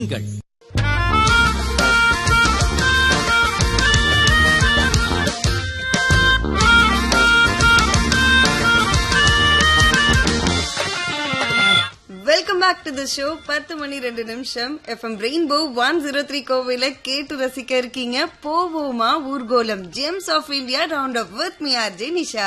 நீங்கள் welcome back to the show பத்து மணி ரெண்டு நிமிஷம் FM rainbow one zero three கோவில கேட்டு ரசிக்க இருக்கீங்க போவோமா ஊர்கோலம் gems of India round off with me R J Nisha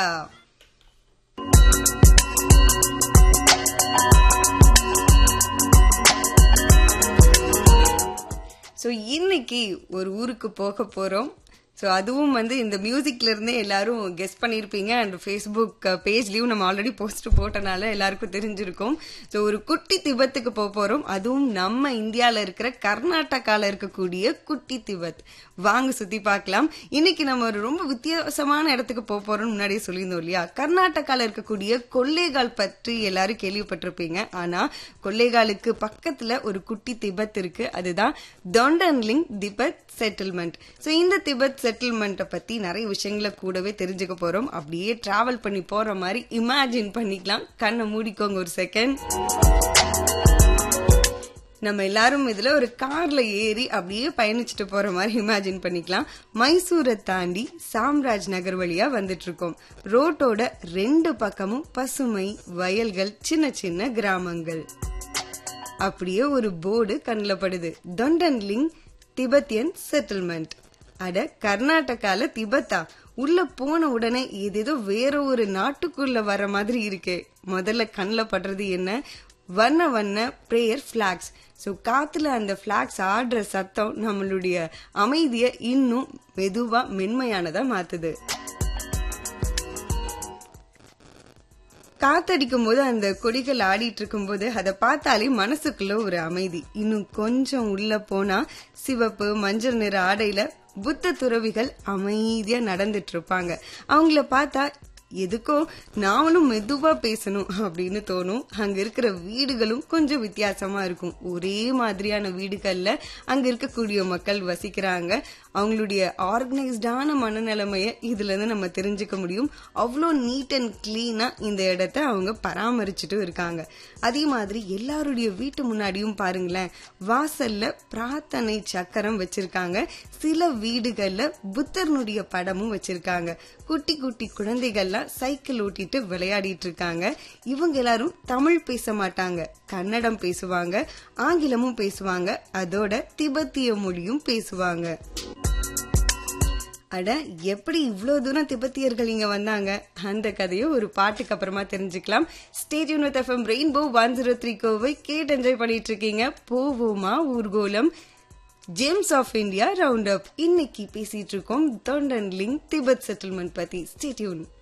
so இன்னைக்கு ஒரு ஊருக்கு போக போறோம் ஸோ அதுவும் வந்து இந்த மியூசிக்ல இருந்தே எல்லாரும் கெஸ் பண்ணியிருப்பீங்க அண்ட் ஃபேஸ்புக் பேஜ்லயும் நம்ம ஆல்ரெடி போஸ்ட் போட்டனால எல்லாருக்கும் தெரிஞ்சிருக்கும் ஸோ ஒரு குட்டி திபத்துக்கு போக போறோம் அதுவும் நம்ம இந்தியால இருக்கிற கர்நாடகால இருக்கக்கூடிய குட்டி திபத் வாங்க சுத்தி பார்க்கலாம் இன்னைக்கு நம்ம ஒரு ரொம்ப வித்தியாசமான இடத்துக்கு போக போறோம் முன்னாடியே சொல்லியிருந்தோம் இல்லையா கர்நாடகால இருக்கக்கூடிய கொள்ளைகால் பற்றி எல்லாரும் கேள்விப்பட்டிருப்பீங்க ஆனா கொள்ளைகாலுக்கு பக்கத்துல ஒரு குட்டி திபெத் இருக்கு அதுதான் தொண்டன்லிங் திபெத் செட்டில்மெண்ட் ஸோ இந்த திபெத் செட்டில்மெண்ட்டை பத்தி நிறைய விஷயங்களை கூடவே தெரிஞ்சுக்க போறோம் அப்படியே டிராவல் பண்ணி போற மாதிரி இமேஜின் பண்ணிக்கலாம் கண்ணை மூடிக்கோங்க ஒரு செகண்ட் நம்ம எல்லாரும் இதுல ஒரு கார்ல ஏறி அப்படியே பயணிச்சுட்டு போற மாதிரி இமேஜின் பண்ணிக்கலாம் மைசூரை தாண்டி சாம்ராஜ் நகர் வழியா வந்துட்டு இருக்கோம் ரோட்டோட ரெண்டு பக்கமும் பசுமை வயல்கள் சின்ன சின்ன கிராமங்கள் அப்படியே ஒரு போர்டு கண்ணில் படுது தொண்டன்லிங் திபெத்தியன் செட்டில்மெண்ட் அட கர்நாடகால திபெத்தா உள்ள போன உடனே ஏதேதோ வேற ஒரு நாட்டுக்குள்ள வர மாதிரி இருக்கே முதல்ல கண்ணில் படுறது என்ன வண்ண வண்ண பிரேயர் ஃபிளாக்ஸ் ஸோ காத்துல அந்த ஃபிளாக்ஸ் ஆடுற சத்தம் நம்மளுடைய அமைதியை இன்னும் மெதுவா மென்மையானதா மாத்துது காத்தடிக்கும் போது அந்த கொடிகள் ஆடிட்டு இருக்கும்போது அதை பார்த்தாலே மனசுக்குள்ள ஒரு அமைதி இன்னும் கொஞ்சம் உள்ள போனா சிவப்பு மஞ்சள் நிற ஆடையில புத்த துறவிகள் அமைதியா நடந்துட்டு இருப்பாங்க அவங்கள பார்த்தா எதுக்கோ நாமளும் மெதுவா பேசணும் அப்படின்னு தோணும் அங்க இருக்கிற வீடுகளும் கொஞ்சம் வித்தியாசமா இருக்கும் ஒரே மாதிரியான வீடுகள்ல அங்க இருக்கக்கூடிய மக்கள் வசிக்கிறாங்க அவங்களுடைய ஆர்கனைஸ்டான மனநிலைமைய இதுல இருந்து நம்ம தெரிஞ்சுக்க முடியும் அவ்வளோ நீட் அண்ட் கிளீனா இந்த இடத்த அவங்க பராமரிச்சுட்டு இருக்காங்க அதே மாதிரி எல்லாருடைய வீட்டு முன்னாடியும் பாருங்களேன் வாசல்ல பிரார்த்தனை சக்கரம் வச்சிருக்காங்க சில வீடுகள்ல புத்தர்னுடைய படமும் வச்சிருக்காங்க குட்டி குட்டி குழந்தைகள்லாம் சைக்கிள் ஓட்டிட்டு விளையாடிட்டு இருக்காங்க இவங்க எல்லாரும் தமிழ் பேச மாட்டாங்க கன்னடம் பேசுவாங்க ஆங்கிலமும் பேசுவாங்க அதோட திபெத்திய மொழியும் பேசுவாங்க அட எப்படி இவ்வளோ தூரம் திபெத்தியர்கள் இங்க வந்தாங்க அந்த கதையை ஒரு பாட்டுக்கு அப்புறமா தெரிஞ்சுக்கலாம் stay tuned with FM rainbow one zero three Kovai கேட் என்ஜாய் பண்ணிட்டு இருக்கீங்க போவோமா ஊர்கோலம் gems of India round up இன்னைக்கு பேசிட்டு இருக்கோம் தொண்டன்லிங் திபெத் செட்டில்மெண்ட் பத்தி ஸ்டேடியூன்